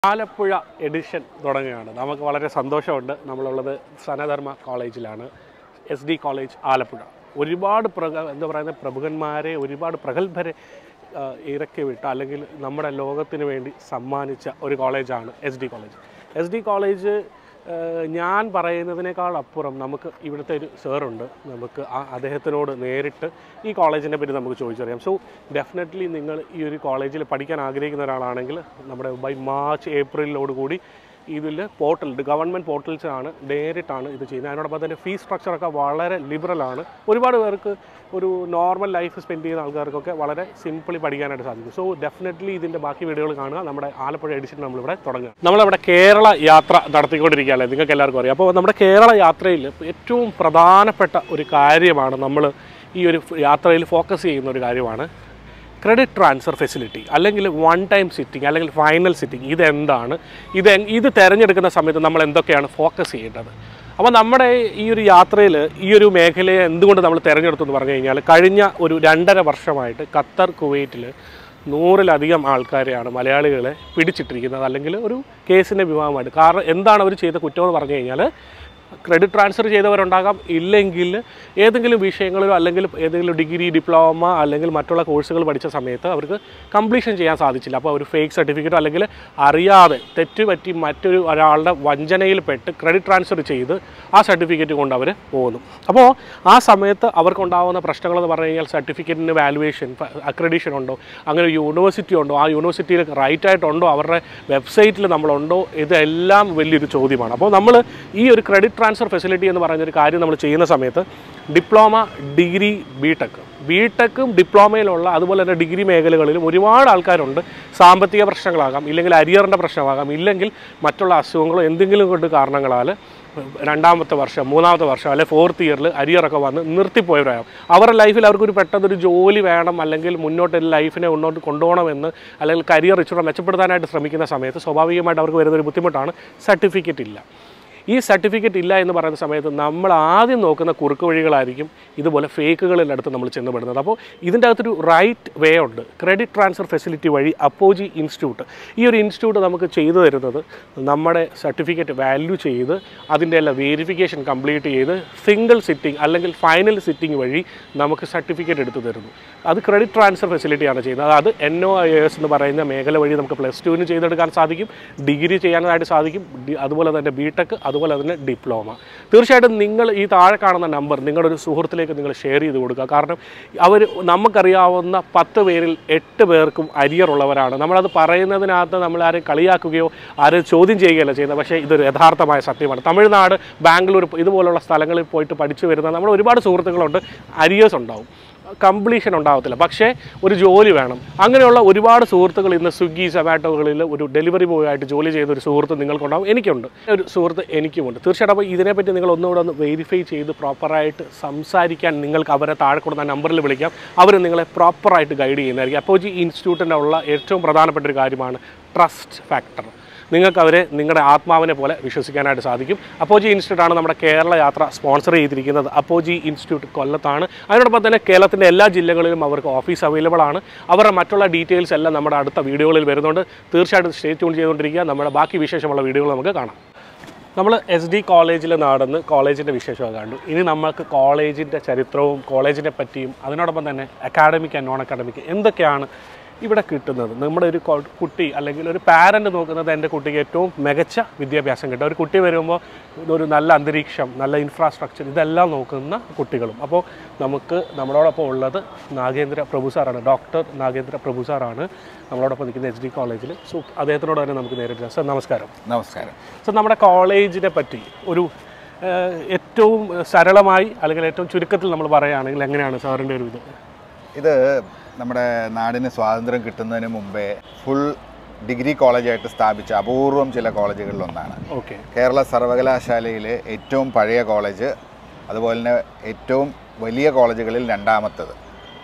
Alappuzha edition തുടങ്ങുകയാണ് നമുക്ക് വളരെ സന്തോഷമുണ്ട് നമ്മളുള്ളത് സനധർമ്മ കോളേജിലാണ് എസ് ഡി കോളേജ് ആലപ്പുഴ ഒരുപാട് പ്രഗ എന്താ പറയുന്നത് പ്രമുഖന്മാരെ ഒരുപാട് പ്രഗത്ഭരെ ആ, ഇറക്കി വിട്ട അല്ലെങ്കിൽ നമ്മുടെ ലോകത്തിന് വേണ്ടി സമ്മാനിച്ച ഒരു കോളേജാണ് S D college S D college ആ, ഞാൻ പറയുന്നതിനേക്കാൾ അപ്പുറം നമുക്ക് ഇവിടുത്തെ ഒരു സാറുണ്ട് നമുക്ക് ആ അദ്ദേഹത്തിനോട് നേരിട്ട് ഈ കോളേജിനെ പറ്റി നമുക്ക് ചോദിച്ചറിയാം സോ ഡെഫിനറ്റ്ലി നിങ്ങൾ ഈ ഒരു കോളേജിൽ പഠിക്കാൻ ആഗ്രഹിക്കുന്ന ഒരാളാണെങ്കിൽ നമ്മുടെ ബൈ മാർച്ച് ഏപ്രിലോട് കൂടി ഇതിൽ പോർട്ടൽ ഗവൺമെൻറ് പോർട്ടൽസ് ആണ് നേരിട്ടാണ് ഇത് ചെയ്യുന്നത് അതിനോടൊപ്പം തന്നെ ഫീസ് സ്ട്രക്ചറൊക്കെ വളരെ ലിബറലാണ് ഒരുപാട് പേർക്ക് ഒരു നോർമൽ ലൈഫ് സ്പെൻഡ് ചെയ്യുന്ന ആൾക്കാർക്കൊക്കെ വളരെ സിമ്പിളി പഠിക്കാനായിട്ട് സാധിക്കും സോ ഡെഫിനറ്റ്ലി ഇതിൻ്റെ ബാക്കി വീഡിയോകൾ കാണുക നമ്മുടെ ആലപ്പുഴ എഡിഷൻ നമ്മളിവിടെ തുടങ്ങുക നമ്മളിവിടെ കേരള യാത്ര നടത്തിക്കൊണ്ടിരിക്കുകയല്ലേ നിങ്ങൾക്ക് എല്ലാവർക്കും അറിയാം അപ്പോൾ നമ്മുടെ കേരള യാത്രയിൽ ഏറ്റവും പ്രധാനപ്പെട്ട ഒരു കാര്യമാണ് നമ്മൾ ഈ ഒരു യാത്രയിൽ ഫോക്കസ് ചെയ്യുന്ന ഒരു കാര്യമാണ് ക്രെഡിറ്റ് ട്രാൻസ്ഫർ ഫെസിലിറ്റി അല്ലെങ്കിൽ വൺ ടൈം സിറ്റിംഗ് അല്ലെങ്കിൽ ഫൈനൽ സിറ്റിംഗ് ഇതെന്താണ് ഇത് എങ്- ഇത് തിരഞ്ഞെടുക്കുന്ന സമയത്ത് നമ്മൾ എന്തൊക്കെയാണ് ഫോക്കസ് ചെയ്യേണ്ടത് അപ്പോൾ നമ്മുടെ ഈ ഒരു യാത്രയിൽ ഈ ഒരു മേഖലയെ എന്തുകൊണ്ട് നമ്മൾ തിരഞ്ഞെടുത്തു എന്ന് പറഞ്ഞു കഴിഞ്ഞാൽ കഴിഞ്ഞ ഒരു രണ്ടര വർഷമായിട്ട് ഖത്തർ കുവൈറ്റിൽ നൂറിലധികം ആൾക്കാരെയാണ് മലയാളികളെ പിടിച്ചിട്ടിരിക്കുന്നത് അല്ലെങ്കിൽ ഒരു കേസിൻ്റെ വിഭാഗമായിട്ട് കാരണം എന്താണ് അവർ ചെയ്ത കുറ്റം എന്ന് പറഞ്ഞു കഴിഞ്ഞാൽ ക്രെഡിറ്റ് ട്രാൻസ്ഫർ ചെയ്തവരുണ്ടാകാം ഇല്ലെങ്കിൽ ഏതെങ്കിലും വിഷയങ്ങളിലോ അല്ലെങ്കിൽ ഏതെങ്കിലും ഡിഗ്രി ഡിപ്ലോമ അല്ലെങ്കിൽ മറ്റുള്ള കോഴ്സുകൾ പഠിച്ച സമയത്ത് അവർക്ക് കംപ്ലീഷൻ ചെയ്യാൻ സാധിച്ചില്ല അപ്പോൾ ഒരു ഫേക്ക് സർട്ടിഫിക്കറ്റോ അല്ലെങ്കിൽ അറിയാതെ തെറ്റ് പറ്റി മറ്റൊരു ഒരാളുടെ വഞ്ചനയിൽ പെട്ട് ക്രെഡിറ്റ് ട്രാൻസ്ഫർ ചെയ്ത് ആ സർട്ടിഫിക്കറ്റ് കൊണ്ട് അവർ പോകുന്നു അപ്പോൾ ആ സമയത്ത് അവർക്കുണ്ടാകുന്ന പ്രശ്നങ്ങളെന്ന് പറഞ്ഞു കഴിഞ്ഞാൽ സർട്ടിഫിക്കറ്റിന് വാലുവേഷൻ അക്രഡിഷൻ ഉണ്ടോ അങ്ങനെ ഒരു യൂണിവേഴ്സിറ്റി ഉണ്ടോ ആ യൂണിവേഴ്സിറ്റിയിൽ റൈറ്റ് ആയിട്ടുണ്ടോ അവരുടെ വെബ്സൈറ്റിൽ നമ്മളുണ്ടോ ഇതെല്ലാം വലിയൊരു ചോദ്യമാണ് അപ്പോൾ നമ്മൾ ഈ ഒരു ക്രെഡിറ്റ് ട്രാൻസ്ഫർ ഫെസിലിറ്റി എന്ന് പറയുന്ന ഒരു കാര്യം നമ്മൾ ചെയ്യുന്ന സമയത്ത് diploma degree B tech B ടെക്കും ഡിപ്ലോമയിലുള്ള അതുപോലെ തന്നെ ഡിഗ്രി മേഖലകളിലും ഒരുപാട് ആൾക്കാരുണ്ട് സാമ്പത്തിക പ്രശ്നങ്ങളാകാം ഇല്ലെങ്കിൽ അരിയറിൻ്റെ പ്രശ്നമാകാം ഇല്ലെങ്കിൽ മറ്റുള്ള അസുഖങ്ങളോ എന്തെങ്കിലും കൊണ്ട് കാരണങ്ങളാൽ രണ്ടാമത്തെ വർഷം മൂന്നാമത്തെ വർഷം അല്ലെങ്കിൽ ഫോർത്ത് ഇയറിൽ അരിയറൊക്കെ വന്ന് നിർത്തിപ്പോയവരാകും അവരുടെ ലൈഫിൽ അവർക്കൊരു പെട്ടെന്നൊരു ജോലി വേണം അല്ലെങ്കിൽ മുന്നോട്ട് ലൈഫിനെ മുന്നോട്ട് കൊണ്ടുപോകണമെന്ന് അല്ലെങ്കിൽ കരിയർ ഇച്ചിരി മെച്ചപ്പെടുത്താനായിട്ട് ശ്രമിക്കുന്ന സമയത്ത് സ്വാഭാവികമായിട്ട് അവർക്ക് വരുന്നൊരു ബുദ്ധിമുട്ടാണ് സർട്ടിഫിക്കറ്റ് ഇല്ല ഈ സർട്ടിഫിക്കറ്റ് ഇല്ല എന്ന് പറയുന്ന സമയത്ത് നമ്മൾ ആദ്യം നോക്കുന്ന കുറുക്ക് വഴികളായിരിക്കും ഇതുപോലെ ഫേക്കുകളുടെ അടുത്ത് നമ്മൾ ചെന്നപ്പെടുന്നത് അപ്പോൾ ഇതിൻ്റെ അകത്തൊരു റൈറ്റ് വേ ഉണ്ട് ക്രെഡിറ്റ് ട്രാൻസ്ഫർ ഫെസിലിറ്റി വഴി അപ്പോജി ഇൻസ്റ്റിറ്റ്യൂട്ട് ഈ ഒരു ഇൻസ്റ്റിറ്റ്യൂട്ട് നമുക്ക് ചെയ്തു തരുന്നത് നമ്മുടെ സർട്ടിഫിക്കറ്റ് വാല്യൂ ചെയ്ത് അതിൻ്റെ എല്ലാം വേരിഫിക്കേഷൻ കംപ്ലീറ്റ് ചെയ്ത് സിംഗിൾ സിറ്റിംഗ് അല്ലെങ്കിൽ ഫൈനൽ സിറ്റിംഗ് വഴി നമുക്ക് സർട്ടിഫിക്കറ്റ് എടുത്തു തരുന്നു അത് ക്രെഡിറ്റ് ട്രാൻസ്ഫർ ഫെസിലിറ്റിയാണ് ചെയ്യുന്നത് അത് എൻ ഒ ഐ എസ് എന്ന് പറയുന്ന മേഖല വഴി നമുക്ക് പ്ലസ് ടുവിന് ചെയ്തെടുക്കാൻ സാധിക്കും ഡിഗ്രി ചെയ്യാനായിട്ട് സാധിക്കും ഡി- അതുപോലെ തന്നെ ബി ടെക് അതുപോലെ തന്നെ ഡിപ്ലോമ തീർച്ചയായിട്ടും നിങ്ങൾ ഈ താഴെ കാണുന്ന നമ്പർ നിങ്ങളുടെ ഒരു സുഹൃത്തിലേക്ക് നിങ്ങൾ ഷെയർ ചെയ്ത് കൊടുക്കുക കാരണം അവർ നമുക്കറിയാവുന്ന പത്ത് പേരിൽ എട്ട് പേർക്കും അരിയർ ഉള്ളവരാണ് നമ്മളത് പറയുന്നതിനകത്ത് നമ്മൾ ആരെയും കളിയാക്കുകയോ ആരും ചോദ്യം ചെയ്യുകയല്ല ചെയ്യുന്നത് പക്ഷേ ഇതൊരു യഥാർത്ഥമായ സത്യമാണ് തമിഴ്നാട് ബാംഗ്ലൂർ ഇതുപോലുള്ള സ്ഥലങ്ങളിൽ പോയിട്ട് പഠിച്ചു വരുന്ന നമ്മൾ ഒരുപാട് സുഹൃത്തുക്കളുണ്ട് അരിയേഴ്സ് ഉണ്ടാവും കംപ്ലീഷൻ ഉണ്ടാകത്തില്ല പക്ഷേ ഒരു ജോലി വേണം അങ്ങനെയുള്ള ഒരുപാട് സുഹൃത്തുക്കൾ ഇന്ന് സ്വിഗ്ഗി സൊമാറ്റോകളിൽ ഒരു ഡെലിവറി ബോയ് ആയിട്ട് ജോലി ചെയ്ത ഒരു സുഹൃത്ത് നിങ്ങൾക്കുണ്ടാവും എനിക്കുണ്ട് ഒരു സുഹൃത്ത് എനിക്കുമുണ്ട് തീർച്ചയായിട്ടും അപ്പോൾ ഇതിനെപ്പറ്റി നിങ്ങൾ ഒന്നുകൂടെ ഒന്ന് വെരിഫൈ ചെയ്ത് പ്രോപ്പറായിട്ട് സംസാരിക്കാൻ നിങ്ങൾക്ക് അവരെ താഴെ കൊടുത്ത നമ്പറിൽ വിളിക്കാം അവർ നിങ്ങളെ പ്രോപ്പറായിട്ട് ഗൈഡ് ചെയ്യുന്നതായിരിക്കും അപ്പോൾ ഈ ഇൻസ്റ്റിറ്റ്യൂട്ടിൻ്റെ ഉള്ള ഏറ്റവും പ്രധാനപ്പെട്ട ഒരു കാര്യമാണ് ട്രസ്റ്റ് ഫാക്ടർ നിങ്ങൾക്ക് അവരെ നിങ്ങളുടെ ആത്മാവിനെ പോലെ വിശ്വസിക്കാനായിട്ട് സാധിക്കും അപ്പോജി ഇൻസ്റ്റിറ്റ്യൂട്ടാണ് നമ്മുടെ കേരള യാത്ര സ്പോൺസർ ചെയ്തിരിക്കുന്നത് അപ്പോജി ഇൻസ്റ്റിറ്റ്യൂട്ട് കൊല്ലത്താണ് അതിനോടൊപ്പം തന്നെ കേരളത്തിൻ്റെ എല്ലാ ജില്ലകളിലും അവർക്ക് ഓഫീസ് അവൈലബിൾ ആണ് അവരുടെ മറ്റുള്ള ഡീറ്റെയിൽസ് എല്ലാം നമ്മുടെ അടുത്ത വീഡിയോകളിൽ വരുന്നുണ്ട് തീർച്ചയായിട്ടും സ്റ്റേ ട്യൂൺ ചെയ്തുകൊണ്ടിരിക്കുക നമ്മുടെ ബാക്കി വിശേഷമുള്ള വീഡിയോകൾ നമുക്ക് കാണാം നമ്മൾ എസ് ഡി കോളേജിൽ നടന്ന് കോളേജിൻ്റെ വിശേഷമൊക്കെ കണ്ടു ഇനി നമ്മൾക്ക് കോളേജിൻ്റെ ചരിത്രവും കോളേജിനെ പറ്റിയും അതിനോടൊപ്പം തന്നെ അക്കാഡമിക് ആൻഡ് നോൺ അക്കാഡമിക് എന്തൊക്കെയാണ് ഇവിടെ കിട്ടുന്നത് നമ്മുടെ ഒരു കൊ- കുട്ടി അല്ലെങ്കിൽ ഒരു പാരൻ്റ് നോക്കുന്നത് എൻ്റെ കുട്ടിക്ക് ഏറ്റവും മികച്ച വിദ്യാഭ്യാസം കിട്ടും ഒരു കുട്ടി വരുമ്പോൾ ഒരു നല്ല അന്തരീക്ഷം നല്ല ഇൻഫ്രാസ്ട്രക്ചർ ഇതെല്ലാം നോക്കുന്ന കുട്ടികളും അപ്പോൾ നമുക്ക് നമ്മളോടൊപ്പം ഉള്ളത് നാഗേന്ദ്ര പ്രഭു സാറാണ് ഡോക്ടർ നാഗേന്ദ്ര പ്രഭു സാറാണ് നമ്മളോടൊപ്പം നിൽക്കുന്ന എച്ച് ഡി കോളേജിൽ സോ അദ്ദേഹത്തിനോട് തന്നെ നമുക്ക് നേരിട്ട് സാർ നമസ്കാരം നമസ്കാരം സോ നമ്മുടെ കോളേജിനെ പറ്റി ഒരു ഏഹ്, ഏറ്റവും സരളമായി അല്ലെങ്കിൽ ഏറ്റവും ചുരുക്കത്തിൽ നമ്മൾ പറയുകയാണെങ്കിൽ എങ്ങനെയാണ് സാറിൻ്റെ ഒരു ഇത് ഇത് നമ്മുടെ നാടിന് സ്വാതന്ത്ര്യം കിട്ടുന്നതിന് മുമ്പേ ഫുൾ ഡിഗ്രി കോളേജായിട്ട് സ്ഥാപിച്ച അപൂർവം ചില കോളേജുകളിലൊന്നാണ് ഓക്കെ കേരള സർവകലാശാലയിലെ ഏറ്റവും പഴയ കോളേജ് അതുപോലെ തന്നെ ഏറ്റവും വലിയ കോളേജുകളിൽ രണ്ടാമത്തത്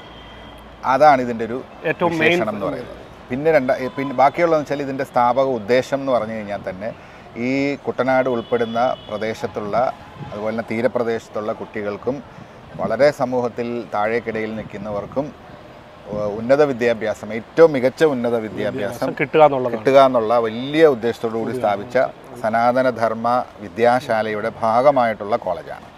അതാണ് ഇതിൻ്റെ ഒരു ഏറ്റവും മെയിൻ വിശേഷണം എന്ന് പറയുന്നത് പിന്നെ രണ്ട ഏ, പിന്നെ ബാക്കിയുള്ളതെന്ന് വെച്ചാൽ ഇതിൻ്റെ സ്ഥാപക ഉദ്ദേശം എന്ന് പറഞ്ഞു കഴിഞ്ഞാൽ തന്നെ ഈ കുട്ടനാട് ഉൾപ്പെടുന്ന പ്രദേശത്തുള്ള അതുപോലെ തന്നെ തീരപ്രദേശത്തുള്ള കുട്ടികൾക്കും വളരെ സമൂഹത്തിൽ താഴേക്കിടയിൽ നിൽക്കുന്നവർക്കും ഏഹ്, ഉന്നത വിദ്യാഭ്യാസം ഏറ്റവും മികച്ച ഉന്നത വിദ്യാഭ്യാസം കിട്ടുക എന്നുള്ളതാണ് കിട്ടുക എന്നുള്ള വലിയ ഉദ്ദേശത്തോടു കൂടി സ്ഥാപിച്ച സനാതനധർമ്മ വിദ്യാശാലയുടെ ഭാഗമായിട്ടുള്ള കോളേജാണ്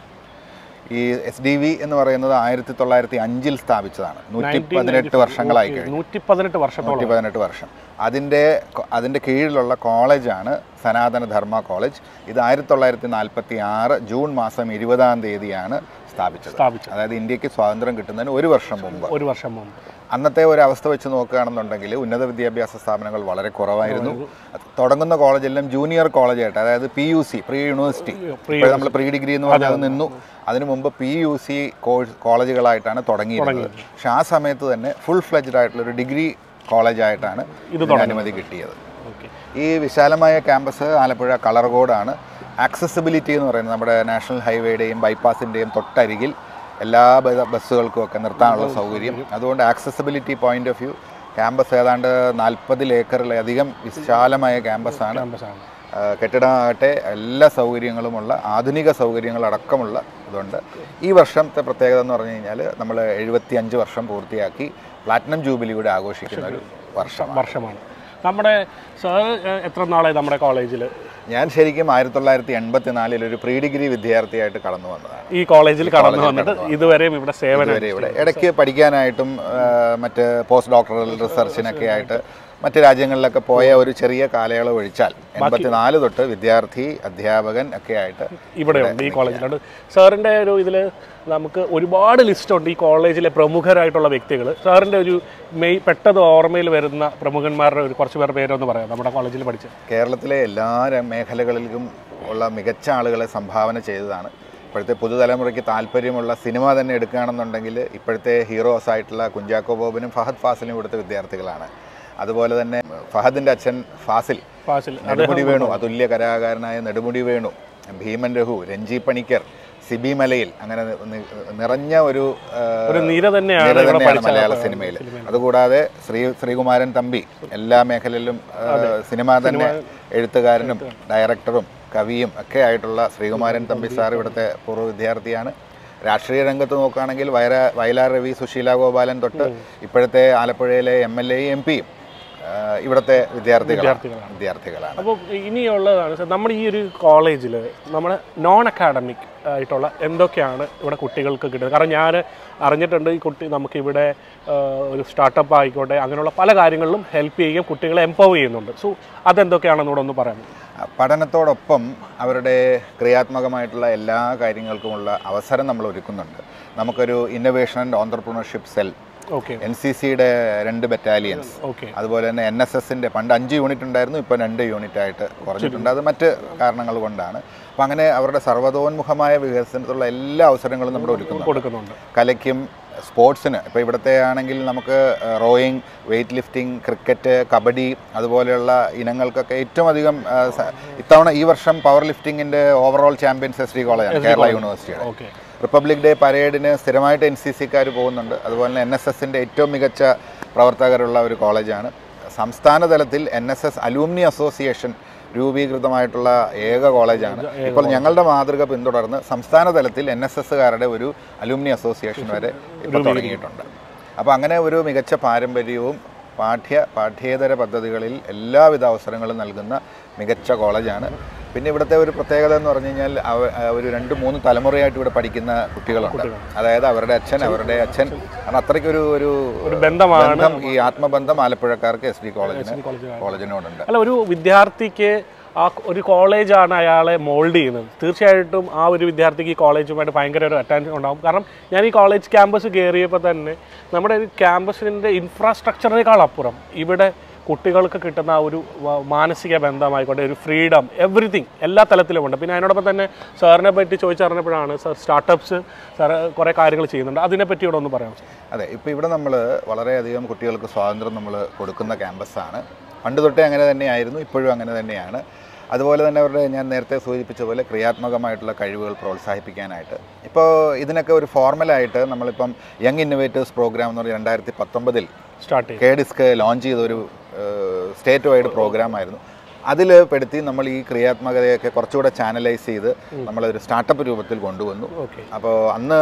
ഈ എസ് ഡി വി എന്ന് പറയുന്നത് ആയിരത്തി തൊള്ളായിരത്തി അഞ്ചിൽ സ്ഥാപിച്ചതാണ് നൂറ്റി പതിനെട്ട് വർഷങ്ങളായി കഴിഞ്ഞു നൂറ്റി പതിനെട്ട് വർഷത്തോളം നൂറ്റി പതിനെട്ട് വർഷം അതിൻ്റെ അതിൻ്റെ കീഴിലുള്ള കോളേജാണ് സനാതന ധർമ്മ കോളേജ് ഇത് ആയിരത്തി തൊള്ളായിരത്തി നാൽപ്പത്തി ആറ് ജൂൺ മാസം ഇരുപതാം തീയതിയാണ് സ്ഥാപിച്ചത് സ്ഥാപിച്ചത് അതായത് ഇന്ത്യക്ക് സ്വാതന്ത്ര്യം കിട്ടുന്നതിന് ഒരു വർഷം മുമ്പ് ഒരു വർഷം മുമ്പ് അന്നത്തെ ഒരു അവസ്ഥ വെച്ച് നോക്കുകയാണെന്നുണ്ടെങ്കിൽ ഉന്നത വിദ്യാഭ്യാസ സ്ഥാപനങ്ങൾ വളരെ കുറവായിരുന്നു തുടങ്ങുന്ന കോളേജെല്ലാം ജൂനിയർ കോളേജായിട്ട് അതായത് P U C pre university ഇപ്പോൾ നമ്മൾ പ്രീ ഡിഗ്രി എന്ന് പറഞ്ഞാൽ അത് നിന്നു അതിനു മുമ്പ് പി യു സി കോഴ്സ് കോളേജുകളായിട്ടാണ് തുടങ്ങിയിരുന്നത് പക്ഷെ ആ സമയത്ത് തന്നെ ഫുൾ ഫ്ലെജ്ഡ് ആയിട്ടുള്ള ഒരു ഡിഗ്രി കോളേജായിട്ടാണ് ഇതിന് അനുമതി കിട്ടിയത് ഓക്കെ ഈ വിശാലമായ ക്യാമ്പസ് ആലപ്പുഴ കളർകോടാണ് ആക്സസിബിലിറ്റി എന്ന് പറയുന്നത് നമ്മുടെ നാഷണൽ ഹൈവേയുടെയും ബൈപ്പാസിൻ്റെയും തൊട്ടരികിൽ എല്ലാ ബ- ബസ്സുകൾക്കും ഒക്കെ നിർത്താനുള്ള സൗകര്യം അതുകൊണ്ട് accessibility point of view campus ഏതാണ്ട് നാൽപ്പതിൽ ഏക്കറിലധികം വിശാലമായ ക്യാമ്പസാണ് ക്യാമ്പസാണ് ആ, കെട്ടിടമാകട്ടെ എല്ലാ സൗകര്യങ്ങളുമുള്ള ആധുനിക സൗകര്യങ്ങളടക്കമുള്ള ഇതുണ്ട് ഈ വർഷത്തെ പ്രത്യേകത എന്ന് പറഞ്ഞു കഴിഞ്ഞാൽ നമ്മൾ എഴുപത്തി അഞ്ച് വർഷം പൂർത്തിയാക്കി പ്ലാറ്റിനം ജൂബിലി കൂടെ ആഘോഷിക്കുന്ന ഒരു വർഷമാണ് വർഷമാണ് നമ്മുടെ സാർ എത്ര നാളായി നമ്മുടെ കോളേജിൽ ഞാൻ ശരിക്കും ആയിരത്തി തൊള്ളായിരത്തി എൺപത്തി നാലിൽ ഒരു പ്രീ ഡിഗ്രി വിദ്യാർത്ഥിയായിട്ട് കടന്നു വന്നതാണ് ഈ കോളേജിൽ കടന്നു വന്നിട്ട് ഇതുവരെയും ഇവിടെ സേവനം ഇതുവരെ ഇവിടെ ഇടയ്ക്ക് പഠിക്കാനായിട്ടും ആ, മറ്റ് പോസ്റ്റ് ഡോക്ടറൽ റിസർച്ചിനൊക്കെ ആയിട്ട് മറ്റ് രാജ്യങ്ങളിലൊക്കെ പോയ ഒരു ചെറിയ കാലയളവ് ഒഴിച്ചാൽ എൺപത്തിനാല് തൊട്ട് വിദ്യാർത്ഥി അധ്യാപകൻ ഒക്കെ ആയിട്ട് ഇവിടെ ഉണ്ട് ഈ കോളേജിലുണ്ട് സാറിൻ്റെ ഒരു ഇതിൽ നമുക്ക് ഒരുപാട് ലിസ്റ്റ് ഉണ്ട് ഈ കോളേജിലെ പ്രമുഖരായിട്ടുള്ള വ്യക്തികൾ സാറിൻ്റെ ഒരു മെയ് പെട്ടെന്ന് ഓർമ്മയിൽ വരുന്ന പ്രമുഖന്മാരുടെ ഒരു കുറച്ച് പേരുടെ പേരൊന്ന് പറയാം നമ്മുടെ കോളേജിൽ പഠിച്ച കേരളത്തിലെ എല്ലാ ര- മേഖലകളിലും ഉള്ള മികച്ച ആളുകളെ സംഭാവന ചെയ്തതാണ് ഇപ്പോഴത്തെ പുതുതലമുറയ്ക്ക് താല്പര്യമുള്ള സിനിമ തന്നെ എടുക്കുകയാണെന്നുണ്ടെങ്കിൽ ഇപ്പോഴത്തെ ഹീറോസ് ആയിട്ടുള്ള കുഞ്ചാക്കോ ബോബനും ഫഹദ് ഫാസിലും ഇവിടുത്തെ വിദ്യാർത്ഥികളാണ് അതുപോലെ തന്നെ ഫഹദിൻ്റെ അച്ഛൻ ഫാസിൽ ഫാസിൽ നെടുമുടി വേണു അതുല്യ കലാകാരനായ നെടുമുടി വേണു ഭീമൻ രഘു രഞ്ജി പണിക്കർ സിബി മലയിൽ അങ്ങനെ നി- നിറഞ്ഞ ഒരു ആ, ഒരു നിര തന്നെയാണ് നിര ഇവിടെ തന്നെയാണ് പഠിച്ച മലയാള സിനിമയിൽ അതുകൂടാതെ ശ്രീ ശ്രീകുമാരൻ തമ്പി എല്ലാ മേഖലയിലും ആ, സിനിമ തന്നെ എഴുത്തുകാരനും ഡയറക്ടറും കവിയും ഒക്കെ ആയിട്ടുള്ള ശ്രീകുമാരൻ തമ്പി സാർ ഇവിടുത്തെ പൂർവ്വ വിദ്യാർത്ഥിയാണ് രാഷ്ട്രീയ രംഗത്ത് നോക്കുകയാണെങ്കിൽ വയല വയലാർ രവി സുശീല ഗോപാലൻ തൊട്ട് ഇപ്പോഴത്തെ ആലപ്പുഴയിലെ എം എൽ എയും എം പിയും ഇവിടുത്തെ വിദ്യാർത്ഥികളാണ് വിദ്യാർത്ഥികളാണ് അപ്പോൾ ഇനിയുള്ളതാണ് സാർ നമ്മുടെ ഈ ഒരു കോളേജിൽ നമ്മുടെ നോൺ അക്കാഡമിക് ആയിട്ടുള്ള എന്തൊക്കെയാണ് ഇവിടെ കുട്ടികൾക്ക് കിട്ടുന്നത് കാരണം ഞാൻ അറിഞ്ഞിട്ടുണ്ട് ഈ കുട്ടി നമുക്കിവിടെ ആ, ഒരു സ്റ്റാർട്ടപ്പ് ആയിക്കോട്ടെ അങ്ങനെയുള്ള പല കാര്യങ്ങളിലും ഹെൽപ്പ് ചെയ്യുകയും കുട്ടികളെ എംപവർ ചെയ്യുന്നുണ്ട് സോ അതെന്തൊക്കെയാണെന്ന് കൂടെ ഒന്ന് പറയാം പഠനത്തോടൊപ്പം അവരുടെ ക്രിയാത്മകമായിട്ടുള്ള എല്ലാ കാര്യങ്ങൾക്കുമുള്ള അവസരം നമ്മൾ ഒരുക്കുന്നുണ്ട് നമുക്കൊരു innovation and entrepreneurship cell okay N C സിയുടെ രണ്ട് ബറ്റാലിയൻസ് ഓക്കെ അതുപോലെ തന്നെ എൻ എസ് എസിൻ്റെ പണ്ട് അഞ്ച് യൂണിറ്റ് ഉണ്ടായിരുന്നു ഇപ്പോൾ രണ്ട് യൂണിറ്റ് ആയിട്ട് കുറഞ്ഞിട്ടുണ്ട് അത് മറ്റ് കാരണങ്ങൾ കൊണ്ടാണ് അപ്പോൾ അങ്ങനെ അവരുടെ സർവ്വതോന്മുഖമായ വികസനത്തിലുള്ള എല്ലാ അവസരങ്ങളും നമ്മൾ ഒരുക്കുന്നുണ്ട് കൊടുക്കുന്നുണ്ട് കലയ്ക്കും സ്പോർട്സിന് ഇപ്പോൾ ഇവിടുത്തെ ആണെങ്കിൽ നമുക്ക് rowing weight lifting cricket kabaddi അതുപോലെയുള്ള ഇനങ്ങൾക്കൊക്കെ ഏറ്റവും അധികം ആ, സ- ഇത്തവണ ഈ വർഷം പവർ ലിഫ്റ്റിംഗിൻ്റെ ഓവറോൾ ചാമ്പ്യൻസ് എസ് ഡി കോളേജാണ് കേരള യൂണിവേഴ്സിറ്റിയുടെ ഓക്കെ റിപ്പബ്ലിക് ഡേ പരേഡിന് സ്ഥിരമായിട്ട് എൻ സി സിക്കാർ പോകുന്നുണ്ട് അതുപോലെ തന്നെ എൻ എസ് എസിൻ്റെ ഏറ്റവും മികച്ച പ്രവർത്തകരുള്ള ഒരു കോളേജാണ് സംസ്ഥാന തലത്തിൽ N S S alumni association രൂപീകൃതമായിട്ടുള്ള ഏക കോളേജാണ് ഇപ്പോൾ ഞങ്ങളുടെ മാതൃക പിന്തുടർന്ന് സംസ്ഥാന തലത്തിൽ എൻ എസ് എസ്സുകാരുടെ ഒരു അലൂമിനി അസോസിയേഷൻ വരെ ഇപ്പോൾ തുടങ്ങിയിട്ടുണ്ട് അപ്പോൾ അങ്ങനെ ഒരു മികച്ച പാരമ്പര്യവും പാഠ്യ പാഠ്യേതര പദ്ധതികളിൽ എല്ലാവിധ അവസരങ്ങളും നൽകുന്ന മികച്ച കോളേജാണ് പിന്നെ ഇവിടുത്തെ ഒരു പ്രത്യേകത എന്ന് പറഞ്ഞു കഴിഞ്ഞാൽ അവ- ആ ഒരു രണ്ട് മൂന്ന് തലമുറയായിട്ട് ഇവിടെ പഠിക്കുന്ന കുട്ടികളുണ്ട് അതായത് അവരുടെ അച്ഛൻ അവരുടെ അച്ഛൻ കാരണം അത്രയ്ക്കൊരു ഒരു ഒരു ബന്ധമാണ് ബന്ധം ഈ ആത്മബന്ധം ആലപ്പുഴക്കാർക്ക് എസ് ഡി കോളേജിന് കോളേജിനോടുണ്ട് അല്ല ഒരു വിദ്യാർത്ഥിക്ക് ആ ഒരു കോളേജാണ് അയാളെ മോൾഡ് ചെയ്യുന്നത് തീർച്ചയായിട്ടും ആ ഒരു വിദ്യാർത്ഥിക്ക് ഈ കോളേജുമായിട്ട് ഭയങ്കര ഒരു അറ്റാച്ച് ഉണ്ടാകും കാരണം ഞാൻ ഈ കോളേജ് ക്യാമ്പസ് കയറിയപ്പോൾ തന്നെ നമ്മുടെ ഒരു ക്യാമ്പസിൻ്റെ ഇൻഫ്രാസ്ട്രക്ചറിനേക്കാൾ അപ്പുറം ഇവിടെ കുട്ടികൾക്ക് കിട്ടുന്ന ആ ഒരു വ- മാനസിക ബന്ധമായിക്കോട്ടെ ഒരു ഫ്രീഡം എവറിത്തിങ് എല്ലാ തലത്തിലും ഉണ്ട് പിന്നെ അതിനോടൊപ്പം തന്നെ സാറിനെ പറ്റി ചോദിച്ചറിഞ്ഞപ്പോഴാണ് സാർ സ്റ്റാർട്ടപ്സ് സാർ കുറേ കാര്യങ്ങൾ ചെയ്യുന്നുണ്ട് അതിനെപ്പറ്റി ഇവിടെ ഒന്ന് പറയാം അതെ ഇപ്പോൾ ഇവിടെ നമ്മൾ വളരെയധികം കുട്ടികൾക്ക് സ്വാതന്ത്ര്യം നമ്മൾ കൊടുക്കുന്ന ക്യാമ്പസാണ് പണ്ട് തൊട്ടേ അങ്ങനെ തന്നെയായിരുന്നു ഇപ്പോഴും അങ്ങനെ തന്നെയാണ് അതുപോലെ തന്നെ അവരുടെ ഞാൻ നേരത്തെ സൂചിപ്പിച്ച പോലെ ക്രിയാത്മകമായിട്ടുള്ള കഴിവുകൾ പ്രോത്സാഹിപ്പിക്കാനായിട്ട് ഇപ്പോൾ ഇതിനൊക്കെ ഒരു ഫോർമലായിട്ട് നമ്മളിപ്പം യങ് ഇന്നോവേറ്റേഴ്സ് പ്രോഗ്രാം എന്ന് പറഞ്ഞാൽ രണ്ടായിരത്തി പത്തൊമ്പതിൽ സ്റ്റാർട്ട് ചെയ്യും കെ ഡിസ്ക് ലോഞ്ച് ചെയ്ത ഒരു സ്റ്റേറ്റ് വൈഡ് പ്രോഗ്രാം ആയിരുന്നു അതിൽ പെടുത്തി നമ്മൾ ഈ ക്രിയാത്മകതയൊക്കെ കുറച്ചുകൂടെ ചാനലൈസ് ചെയ്ത് നമ്മളൊരു സ്റ്റാർട്ടപ്പ് രൂപത്തിൽ കൊണ്ടുവന്നു ഓക്കെ അപ്പോൾ അന്ന്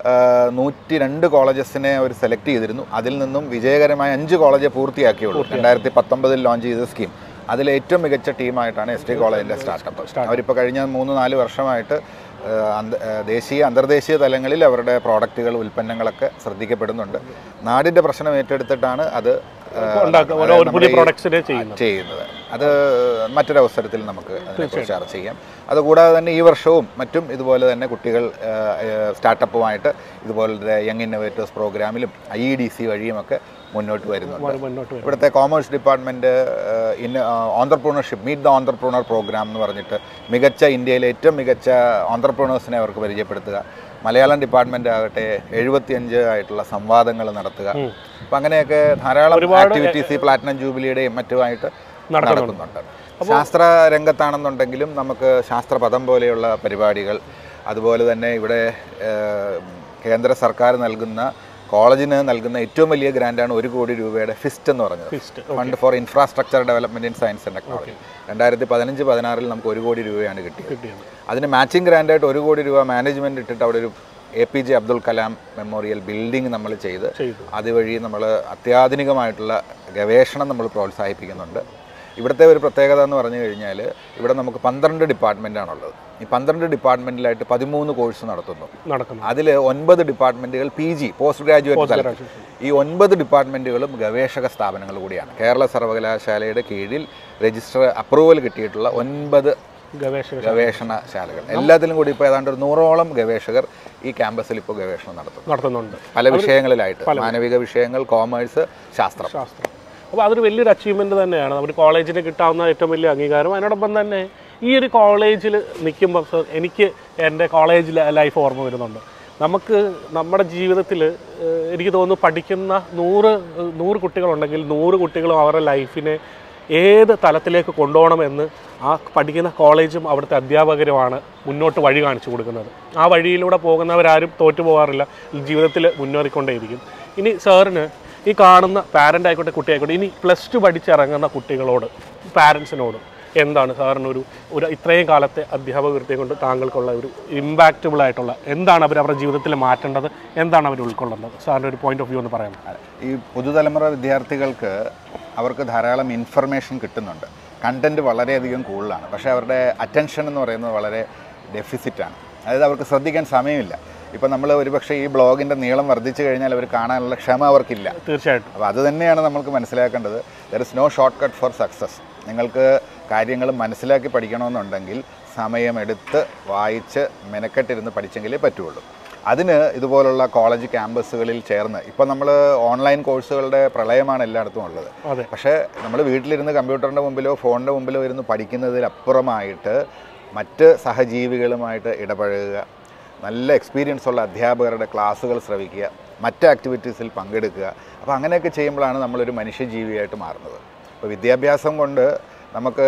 നൂറ്റി രണ്ട് കോളേജസിനെ അവർ സെലക്ട് ചെയ്തിരുന്നു അതിൽ നിന്നും വിജയകരമായ അഞ്ച് കോളേജ് പൂർത്തിയാക്കിയുള്ളൂ രണ്ടായിരത്തി പത്തൊമ്പതിൽ ലോഞ്ച് ചെയ്ത സ്കീം അതിൽ ഏറ്റവും മികച്ച ടീമായിട്ടാണ് എസ് ടി കോളേജിൻ്റെ സ്റ്റാർട്ടപ്പ് അവരിപ്പോൾ കഴിഞ്ഞ മൂന്ന് നാല് വർഷമായിട്ട് ആ, അന്ത- ആ, ദേശീയ അന്തർദേശീയ തലങ്ങളിൽ അവരുടെ പ്രോഡക്റ്റുകൾ ഉൽപ്പന്നങ്ങളൊക്കെ ശ്രദ്ധിക്കപ്പെടുന്നുണ്ട് നാടിൻ്റെ പ്രശ്നം ഏറ്റെടുത്തിട്ടാണ് അത് ആ, ഉണ്ടാക്കുക ഓരോ അതായത് ഒരു പുതിയ നമ്മുടെ ഈ- പ്രൊഡക്ട്സിനെ ചെയ്യുന്നത് ചെയ്യുന്നത് അത് മറ്റൊരവസരത്തിൽ നമുക്ക് അതിനെക്കുറിച്ച് ചർച്ച ചെയ്യാം അതുകൂടാതെ തന്നെ ഈ വർഷവും മറ്റും ഇതുപോലെ തന്നെ കുട്ടികൾ സ്റ്റാർട്ടപ്പുമായിട്ട് ഇതുപോലത്തെ യങ് ഇന്നോവേറ്റേഴ്സ് പ്രോഗ്രാമിലും ഐ ഇ ഡി സി വഴിയുമൊക്കെ മുന്നോട്ട് വരുന്നുണ്ട് മുന്നോട്ട് വരും ഇവിടുത്തെ commerce department in entrepreneurship meet the entrepreneur program എന്ന് പറഞ്ഞിട്ട് മികച്ച ഇന്ത്യയിലെ ഏറ്റവും മികച്ച ഓണ്ടർപ്രണേഴ്സിനെ അവർക്ക് പരിചയപ്പെടുത്തുക മലയാളം ഡിപ്പാർട്ട്മെൻ്റ് ആകട്ടെ എഴുപത്തിയഞ്ച് ആയിട്ടുള്ള സംവാദങ്ങൾ നടത്തുക അപ്പം അങ്ങനെയൊക്കെ ധാരാളം ആക്ടിവിറ്റീസ് ഈ പ്ലാറ്റിനം ജൂബിലിയുടെയും മറ്റുമായിട്ട് നടക്കുന്നുണ്ട് ശാസ്ത്ര രംഗത്താണെന്നുണ്ടെങ്കിലും നമുക്ക് ശാസ്ത്രപദം പോലെയുള്ള പരിപാടികൾ അതുപോലെ തന്നെ ഇവിടെ ഏഹ്, കേന്ദ്ര സർക്കാർ നൽകുന്ന കോളേജിന് നൽകുന്ന ഏറ്റവും വലിയ ഗ്രാൻഡാണ് ഒരു കോടി രൂപയുടെ ഫിസ്റ്റ് എന്ന് പറഞ്ഞത് FIST fund for infrastructure development in science and technology രണ്ടായിരത്തി പതിനഞ്ച് പതിനാറിൽ നമുക്ക് ഒരു കോടി രൂപയാണ് കിട്ടിയത് കിട്ടിയത് അതിന് മാച്ചിങ് ഗ്രാൻഡായിട്ട് ഒരു കോടി രൂപ മാനേജ്മെന്റ് ഇട്ടിട്ട് അവിടെ ഒരു A P J Abdul Kalam memorial building നമ്മൾ ചെയ്ത് ചെയ്തു അതുവഴി നമ്മൾ അത്യാധുനികമായിട്ടുള്ള ഗവേഷണം നമ്മൾ പ്രോത്സാഹിപ്പിക്കുന്നുണ്ട് ഇവിടുത്തെ ഒരു പ്രത്യേകത എന്ന് പറഞ്ഞു കഴിഞ്ഞാൽ ഇവിടെ നമുക്ക് പന്ത്രണ്ട് ഡിപ്പാർട്ട്മെൻറ്റാണുള്ളത് ഈ പന്ത്രണ്ട് ഡിപ്പാർട്ട്മെൻറ്റിലായിട്ട് പതിമൂന്ന് കോഴ്സ് നടത്തുന്നു നടക്കുന്നു അതിൽ ഒൻപത് ഡിപ്പാർട്ട്മെൻറ്റുകൾ പി ജി പോസ്റ്റ് ഗ്രാജുവേറ്റ് തലത്തിൽ ഈ ഒൻപത് ഡിപ്പാർട്ട്മെൻറ്റുകളും ഗവേഷക സ്ഥാപനങ്ങൾ കൂടിയാണ് കേരള സർവകലാശാലയുടെ കീഴിൽ രജിസ്റ്റർ അപ്രൂവൽ കിട്ടിയിട്ടുള്ള ഒൻപത് ഗവേഷക ഗവേഷണശാലകൾ എല്ലാത്തിലും കൂടി ഇപ്പോൾ ഏതാണ്ട് ഒരു നൂറോളം ഗവേഷകർ ഈ ക്യാമ്പസിൽ ഇപ്പോൾ ഗവേഷണം നടത്തുന്നു നടത്തുന്നുണ്ട് പല വിഷയങ്ങളിലായിട്ട് മാനവിക വിഷയങ്ങൾ കോമേഴ്സ് ശാസ്ത്രം ശാസ്ത്രം അപ്പോൾ അതൊരു വലിയൊരു അച്ചീവ്മെൻ്റ് തന്നെയാണ് നമ്മുടെ കോളേജിന് കിട്ടാവുന്ന ഏറ്റവും വലിയ അംഗീകാരം അതിനോടൊപ്പം തന്നെ ഈ ഒരു കോളേജിൽ നിൽക്കുമ്പോൾ സർ എനിക്ക് എൻ്റെ കോളേജ് ലൈഫ് ഓർമ്മ വരുന്നുണ്ട് നമുക്ക് നമ്മുടെ ജീവിതത്തിൽ എനിക്ക് തോന്നുന്നു പഠിക്കുന്ന നൂറ് ഏഹ്, നൂറ് കുട്ടികളുണ്ടെങ്കിൽ നൂറ് കുട്ടികളും അവരുടെ ലൈഫിനെ ഏത് തലത്തിലേക്ക് കൊണ്ടുപോകണമെന്ന് ആ പഠിക്കുന്ന കോളേജും അവിടുത്തെ അധ്യാപകരുമാണ് മുന്നോട്ട് വഴി കാണിച്ചു കൊടുക്കുന്നത് ആ വഴിയിലൂടെ പോകുന്നവരാരും തോറ്റു പോകാറില്ല ജീവിതത്തിൽ മുന്നേറിക്കൊണ്ടേയിരിക്കും ഇനി സാറിന് ഈ കാണുന്ന പാരൻ്റ് ആയിക്കോട്ടെ കുട്ടിയായിക്കോട്ടെ ഇനി പ്ലസ് ടു പഠിച്ചിറങ്ങുന്ന കുട്ടികളോട് പാരൻസിനോട് എന്താണ് സാറിന് ഒരു ഒരു ഇത്രയും കാലത്തെ അധ്യാപകൃത്യം കൊണ്ട് താങ്കൾക്കുള്ള ഒരു ഇമ്പാക്റ്റബിൾ ആയിട്ടുള്ള എന്താണ് അവർ അവരുടെ ജീവിതത്തിൽ മാറ്റേണ്ടത് എന്താണ് അവർ ഉൾക്കൊള്ളേണ്ടത് സാറിൻ്റെ ഒരു പോയിന്റ് ഓഫ് വ്യൂ എന്ന് പറയാം ഈ പുതുതലമുറ വിദ്യാർത്ഥികൾക്ക് അവർക്ക് ധാരാളം ഇൻഫർമേഷൻ കിട്ടുന്നുണ്ട് കണ്ടൻറ്റ് വളരെയധികം കൂടുതലാണ് പക്ഷേ അവരുടെ അറ്റൻഷൻ എന്ന് പറയുന്നത് വളരെ ഡെഫിസിറ്റാണ് അതായത് അവർക്ക് ശ്രദ്ധിക്കാൻ സമയമില്ല ഇപ്പം നമ്മൾ ഒരുപക്ഷെ ഈ ബ്ലോഗിൻ്റെ നീളം വർദ്ധിച്ചു കഴിഞ്ഞാൽ അവർ കാണാനുള്ള ക്ഷമ അവർക്കില്ല തീർച്ചയായിട്ടും അപ്പോൾ അത് തന്നെയാണ് നമ്മൾക്ക് മനസ്സിലാക്കേണ്ടത് there is no shortcut for success നിങ്ങൾക്ക് കാര്യങ്ങൾ മനസ്സിലാക്കി പഠിക്കണമെന്നുണ്ടെങ്കിൽ സമയമെടുത്ത് വായിച്ച് മെനക്കെട്ടിരുന്ന് പഠിച്ചെങ്കിലേ പറ്റുള്ളൂ അതിന് ഇതുപോലുള്ള കോളേജ് ക്യാമ്പസുകളിൽ ചേർന്ന് ഇപ്പോൾ നമ്മൾ ഓൺലൈൻ കോഴ്സുകളുടെ പ്രളയമാണ് എല്ലായിടത്തും ഉള്ളത് അതെ പക്ഷേ നമ്മൾ വീട്ടിലിരുന്ന് കമ്പ്യൂട്ടറിൻ്റെ മുമ്പിലോ ഫോണിൻ്റെ മുമ്പിലോ ഇരുന്ന് പഠിക്കുന്നതിലപ്പുറമായിട്ട് മറ്റ് സഹജീവികളുമായിട്ട് ഇടപഴകുക നല്ല എക്സ്പീരിയൻസ് ഉള്ള അധ്യാപകരുടെ ക്ലാസ്സുകൾ ശ്രവിക്കുക മറ്റ് ആക്ടിവിറ്റീസിൽ പങ്കെടുക്കുക അപ്പോൾ അങ്ങനെയൊക്കെ ചെയ്യുമ്പോഴാണ് നമ്മളൊരു മനുഷ്യജീവിയായിട്ട് മാറുന്നത് അപ്പോൾ വിദ്യാഭ്യാസം കൊണ്ട് നമുക്ക്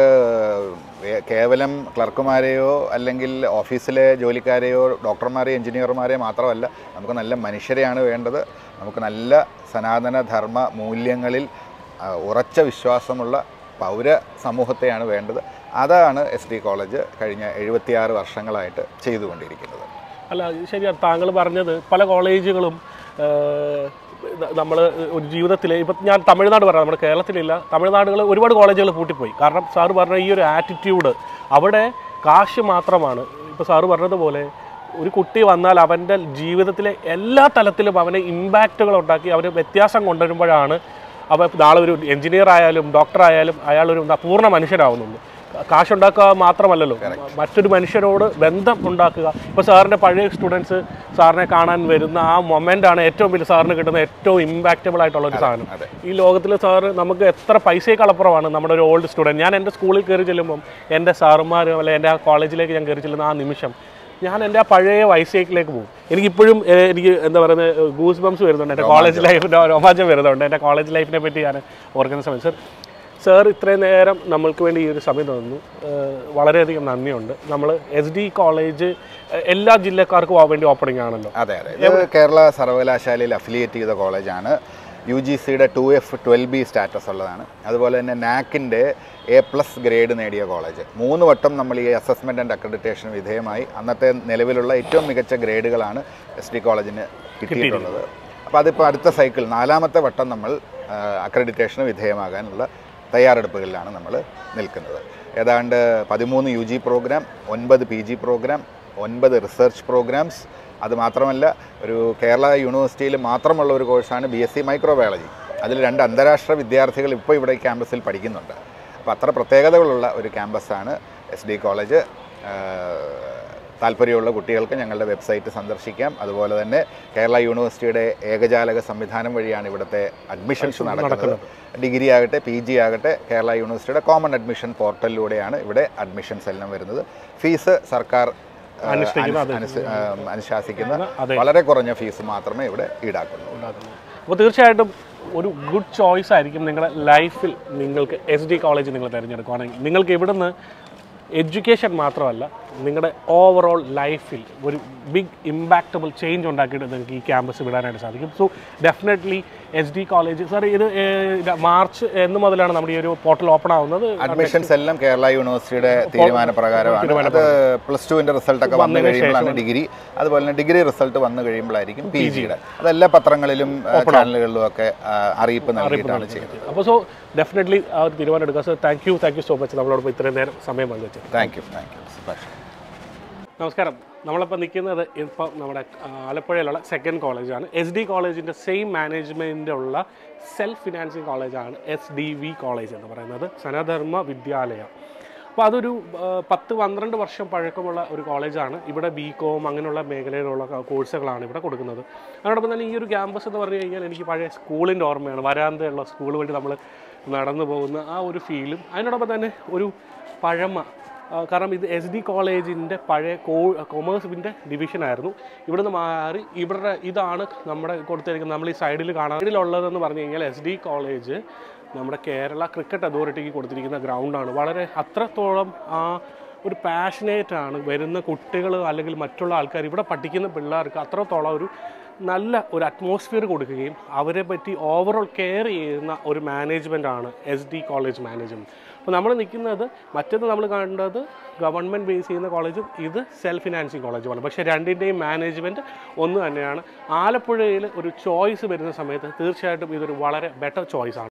വേ- കേവലം ക്ലർക്കുമാരെയോ അല്ലെങ്കിൽ ഓഫീസിലെ ജോലിക്കാരെയോ ഡോക്ടർമാരെയോ എഞ്ചിനീയർമാരെയോ മാത്രമല്ല നമുക്ക് നല്ല മനുഷ്യരെയാണ് വേണ്ടത് നമുക്ക് നല്ല സനാതന ധർമ്മ മൂല്യങ്ങളിൽ ആ, ഉറച്ച വിശ്വാസമുള്ള പൗര സമൂഹത്തെയാണ് വേണ്ടത് അതാണ് എസ് ഡി കോളേജ് കഴിഞ്ഞ എഴുപത്തിയാറ് വർഷങ്ങളായിട്ട് ചെയ്തുകൊണ്ടിരിക്കുന്നത് അല്ല ശരിയാണ് താങ്കൾ പറഞ്ഞത് പല കോളേജുകളും നമ്മൾ ഒരു ജീവിതത്തിൽ ഇപ്പം ഞാൻ തമിഴ്നാട് പറയാം നമ്മുടെ കേരളത്തിലില്ല തമിഴ്നാടുകൾ ഒരുപാട് കോളേജുകൾ പൂട്ടിപ്പോയി കാരണം സാറ് പറഞ്ഞ ഈ ഒരു ആറ്റിറ്റ്യൂഡ് അവിടെ കാശ് മാത്രമാണ് ഇപ്പോൾ സാറ് പറഞ്ഞതുപോലെ ഒരു കുട്ടി വന്നാൽ അവൻ്റെ ജീവിതത്തിലെ എല്ലാ തലത്തിലും അവനെ ഇമ്പാക്റ്റുകൾ ഉണ്ടാക്കി അവന് വ്യത്യാസം കൊണ്ടുവരുമ്പോഴാണ് അവ നാളെ ഒരു എഞ്ചിനീയർ ആയാലും ഡോക്ടർ ആയാലും അയാളൊരു എന്താ പൂർണ്ണ മനുഷ്യരാവുന്നുള്ളൂ കാശുണ്ടാക്കുക മാത്രമല്ലല്ലോ മറ്റൊരു മനുഷ്യരോട് ബന്ധം ഉണ്ടാക്കുക ഇപ്പോൾ സാറിൻ്റെ പഴയ സ്റ്റുഡൻസ് സാറിനെ കാണാൻ വരുന്ന ആ മൊമെൻ്റ് ആണ് ഏറ്റവും വലിയ സാറിന് കിട്ടുന്ന ഏറ്റവും ഇമ്പാക്റ്റബിൾ ആയിട്ടുള്ള ഒരു സാധനം അതെ. ഈ ലോകത്തിൽ സാറ് നമുക്ക് എത്ര പൈസയേക്കാളപ്പുറമാണ് നമ്മുടെ ഒരു ഓൾഡ് സ്റ്റുഡൻറ്റ് ഞാൻ എൻ്റെ സ്കൂളിൽ കയറി ചെല്ലുമ്പം എൻ്റെ സാറുമാരും അല്ലെ എൻ്റെ ആ കോളേജിലേക്ക് ഞാൻ കയറി ചെല്ലുന്ന ആ നിമിഷം ഞാൻ എൻ്റെ ആ പഴയ വയസ്സേക്കിലേക്ക് പോകും എനിക്കിപ്പോഴും ഏഹ്, എനിക്ക് എന്താ പറയുന്നത് ഗൂസ് ബംസ് വരുന്നുണ്ട് എൻ്റെ കോളേജ് ലൈഫിൻ്റെ രോമാഞ്ചം വരുന്നുണ്ട് എൻ്റെ കോളേജ് ലൈഫിനെ പറ്റി ഞാൻ ഓർക്കുന്ന സമയം സർ സാർ ഇത്രയും നേരം നമ്മൾക്ക് വേണ്ടി ഈ ഒരു സമയം തന്നു ഏഹ്, വളരെയധികം നന്ദിയുണ്ട് നമ്മൾ എസ് ഡി കോളേജ് ഏഹ്, എല്ലാ ജില്ലക്കാർക്കും ആ വേണ്ടി ഓപ്പണിംഗ് ആണല്ലോ അതെ അതെ ഇത് കേരള സർവകലാശാലയിൽ അഫിലിയേറ്റ് ചെയ്ത കോളേജാണ് യു ജി സിയുടെ two F twelve B status ഉള്ളതാണ് അതുപോലെ തന്നെ നാക്കിൻ്റെ എ പ്ലസ് ഗ്രേഡ് നേടിയ കോളേജ് മൂന്ന് വട്ടം നമ്മൾ ഈ അസസ്മെൻ്റ് ആൻഡ് അക്രഡിറ്റേഷൻ വിധേയമായി അന്നത്തെ നിലവിലുള്ള ഏറ്റവും മികച്ച ഗ്രേഡുകളാണ് എസ് ഡി കോളേജിന് കിട്ടിയിട്ടുള്ളത് അപ്പോൾ അതിപ്പോൾ അടുത്ത സൈക്കിൾ നാലാമത്തെ വട്ടം നമ്മൾ അക്രഡിറ്റേഷന് വിധേയമാകാനുള്ള തയ്യാറെടുപ്പുകളിലാണ് നമ്മൾ നിൽക്കുന്നത് ഏതാണ്ട് പതിമൂന്ന് യു ജി പ്രോഗ്രാം ഒൻപത് പി ജി പ്രോഗ്രാം ഒൻപത് റിസർച്ച് പ്രോഗ്രാംസ് അത് മാത്രമല്ല ഒരു കേരള യൂണിവേഴ്സിറ്റിയിൽ മാത്രമുള്ള ഒരു കോഴ്സാണ് ബി എസ് സി മൈക്രോബയോളജി അതിൽ രണ്ട് അന്താരാഷ്ട്ര വിദ്യാർത്ഥികൾ ഇപ്പോൾ ഇവിടെ ഈ ക്യാമ്പസിൽ പഠിക്കുന്നുണ്ട് അപ്പോൾ അത്ര പ്രത്യേകതകളുള്ള ഒരു ക്യാമ്പസാണ് എസ് ഡി കോളേജ് താല്പര്യമുള്ള കുട്ടികൾക്ക് ഞങ്ങളുടെ വെബ്സൈറ്റ് സന്ദർശിക്കാം അതുപോലെ തന്നെ കേരള യൂണിവേഴ്സിറ്റിയുടെ ഏകജാലക സംവിധാനം വഴിയാണ് ഇവിടുത്തെ അഡ്മിഷൻസ് നടക്കുന്നത് ഡിഗ്രി ആകട്ടെ പി ജി ആകട്ടെ കേരള യൂണിവേഴ്സിറ്റിയുടെ കോമൺ അഡ്മിഷൻ പോർട്ടലിലൂടെയാണ് ഇവിടെ അഡ്മിഷൻസ് എല്ലാം വരുന്നത് ഫീസ് സർക്കാർ ആ, അനുഷ്ഠിക്കുന്ന അനു- അനുസ- ആ, അനുശാസിക്കുന്ന അതെ. വളരെ കുറഞ്ഞ ഫീസ് മാത്രമേ ഇവിടെ ഈടാക്കുള്ളൂ ഉണ്ടാക്കുന്നത് അപ്പോൾ തീർച്ചയായിട്ടും ഒരു ഗുഡ് ചോയ്സ് ആയിരിക്കും നിങ്ങളുടെ ലൈഫിൽ നിങ്ങൾക്ക് എസ് ഡി കോളേജ് നിങ്ങൾ തിരഞ്ഞെടുക്കുകയാണെങ്കിൽ നിങ്ങൾക്ക് ഇവിടുന്ന് എഡ്യൂക്കേഷൻ മാത്രമല്ല നിങ്ങളുടെ ഓവറോൾ ലൈഫിൽ ഒരു ബിഗ് ഇമ്പാക്റ്റബിൾ ചേഞ്ച് ഉണ്ടാക്കിയിട്ട് നിങ്ങൾക്ക് ഈ ക്യാമ്പസ് വിടാനായിട്ട് സാധിക്കും so definitely S D college sir ഇത് ഏഹ്, മാർച്ച് എന്ന് മുതലാണ് നമ്മുടെ ഈ ഒരു പോർട്ടൽ ഓപ്പൺ ആവുന്നത് അഡ്മിഷൻസ് എല്ലാം കേരള യൂണിവേഴ്സിറ്റിയുടെ തീരുമാനപ്രകാരമാണ് അത് പ്ലസ് ടുവിന്റെ റിസൾട്ട് ഒക്കെ വന്നു കഴിയുമ്പോഴാണ് ഡിഗ്രി അതുപോലെ തന്നെ ഡിഗ്രി റിസൾട്ട് വന്നു കഴിയുമ്പോഴായിരിക്കും പി ജിയുടെ അതെല്ലാ പത്രങ്ങളിലും ആ, ചാനലുകളിലും ഒക്കെ ആ, അറിയിപ്പ് നൽകിയിട്ടാണ് ചെയ്യുന്നത് അപ്പോൾ സോ ഡെഫിനറ്റ്ലി ആ ഒരു തീരുമാനം എടുക്കുക so thank you thank you so much നമ്മളോടൊപ്പം ഇത്രയും നേരം സമയം പങ്കുവച്ചത് thank you thank you Subhash നമസ്കാരം നമ്മളിപ്പോൾ നിൽക്കുന്നത് ഇപ്പം നമ്മുടെ ആ, ആലപ്പുഴയിലുള്ള സെക്കൻഡ് കോളേജാണ് എസ് ഡി കോളേജിൻ്റെ സെയിം മാനേജ്മെൻ്റ് ഉള്ള സെൽഫ് ഫിനാൻസിങ് കോളേജാണ് എസ് ഡി വി കോളേജ് എന്ന് പറയുന്നത് സനധർമ്മ വിദ്യാലയ അപ്പോൾ അതൊരു ആ, പത്ത് പന്ത്രണ്ട് വർഷം പഴക്കമുള്ള ഒരു കോളേജാണ് ഇവിടെ ബി കോം അങ്ങനെയുള്ള മേഖലയിലുള്ള ക- കോഴ്സുകളാണ് ഇവിടെ കൊടുക്കുന്നത് അതോടൊപ്പം തന്നെ ഈ ഒരു ക്യാമ്പസ് എന്ന് പറഞ്ഞു കഴിഞ്ഞാൽ എനിക്ക് പഴയ സ്കൂളിൻ്റെ ഓർമ്മയാണ് വരാന്തയുള്ള സ്കൂൾ വഴി നമ്മൾ നടന്നു പോകുന്ന ആ ഒരു ഫീലും അതിനോടൊപ്പം തന്നെ ഒരു പഴമ ആ, കാരണം ഇത് എസ് ഡി കോളേജിൻ്റെ പഴയ കോ കൊമേഴ്സിൻ്റെ ഡിവിഷനായിരുന്നു ഇവിടുന്ന് മാറി ഇവിടെ ഇതാണ് നമ്മുടെ കൊടുത്തിരിക്കുന്നത് നമ്മൾ ഈ സൈഡിൽ കാണാൻ സൈഡിലുള്ളതെന്ന് പറഞ്ഞു കഴിഞ്ഞാൽ എസ് ഡി കോളേജ് നമ്മുടെ കേരള ക്രിക്കറ്റ് അതോറിറ്റിക്ക് കൊടുത്തിരിക്കുന്ന ഗ്രൗണ്ടാണ് വളരെ അത്രത്തോളം ആ ഒരു പാഷനേറ്റ് ആണ് വരുന്ന കുട്ടികൾ അല്ലെങ്കിൽ മറ്റുള്ള ആൾക്കാർ ഇവിടെ പഠിക്കുന്ന പിള്ളേർക്ക് അത്രത്തോളം ഒരു നല്ല ഒരു അറ്റ്മോസ്ഫിയർ കൊടുക്കുകയും അവരെ പറ്റി ഓവറോൾ കെയർ ചെയ്യുന്ന ഒരു മാനേജ്മെൻ്റ് ആണ് എസ് ഡി കോളേജ് മാനേജ്മെൻറ്റ് അപ്പോൾ നമ്മൾ നിൽക്കുന്നത് മറ്റേത് നമ്മൾ കണ്ടത് ഗവൺമെൻറ് ബേസ് ചെയ്യുന്ന കോളേജും ഇത് സെൽഫ് ഫിനാൻസിങ് കോളേജുമാണ് പക്ഷേ രണ്ടിൻ്റെയും മാനേജ്മെൻറ്റ് ഒന്ന് തന്നെയാണ് ആലപ്പുഴയിൽ ഒരു ചോയ്സ് വരുന്ന സമയത്ത് തീർച്ചയായിട്ടും ഇതൊരു വളരെ ബെറ്റർ ചോയ്സ് ആണ്